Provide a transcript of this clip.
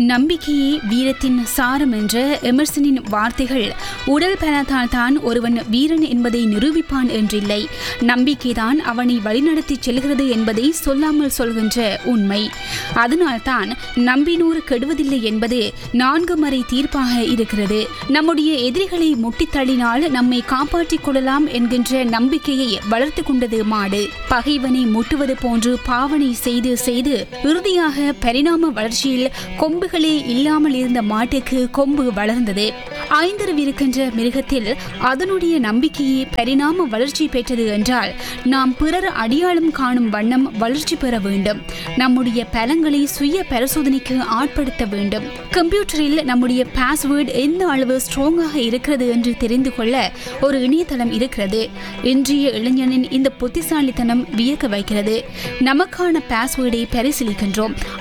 நம்பிக்கையே வீரத்தின் சாரம் என்ற எமர்சனின் வார்த்தைகள் உடல் பலத்தால் தான் ஒருவன் வீரன் என்பதை நிரூபிப்பான் என்றில்லை நம்பிக்கைதான் அவனை வழிநடத்தி செல்கிறது என்பதை சொல்லாமல் சொல்கின்ற உண்மை அதனால்தான் நம்பினூர் கெடுவதில்லை என்பது நான்கு மறை தீர்ப்பாக இருக்கிறது நம்முடைய எதிரிகளை முட்டித் தள்ளினால் நம்மை காப்பாற்றிக் கொள்ளலாம் என்கின்ற நம்பிக்கையை வளர்த்து கொண்டது மாடு பகைவனை முட்டுவது போன்று பாவனை செய்து செய்து இறுதியாக பரிணாம வளர்ச்சியில் கொம்புகளே இல்லாமல் இருந்த மாட்டுக்கு கொம்பு வளர்ந்தது ஐந்தறிவிருக்கின்ற மிருகத்தில் அதனுடைய நம்பிக்கையே பரிணாம வளர்ச்சி பெற்றது என்றால் நாம் பிறர் அடியாளம் காணும் வண்ணம் வளர்ச்சி பெற வேண்டும் நம்முடைய பலங்களை சுய பரிசோதனைக்கு ஆட்படுத்த வேண்டும் கம்ப்யூட்டரில் நம்முடைய பாஸ்வேர்டு எந்த அளவு ஸ்ட்ராங்காக இருக்கிறது என்று தெரிந்து கொள்ள ஒரு இணையதளம் இருக்கிறது இன்றைய இளைஞனின் இந்த புத்திசாலித்தனம் வியக்க வைக்கிறது நமக்கான பாஸ்வேர்டை பரிசீலிக்கின்றோம்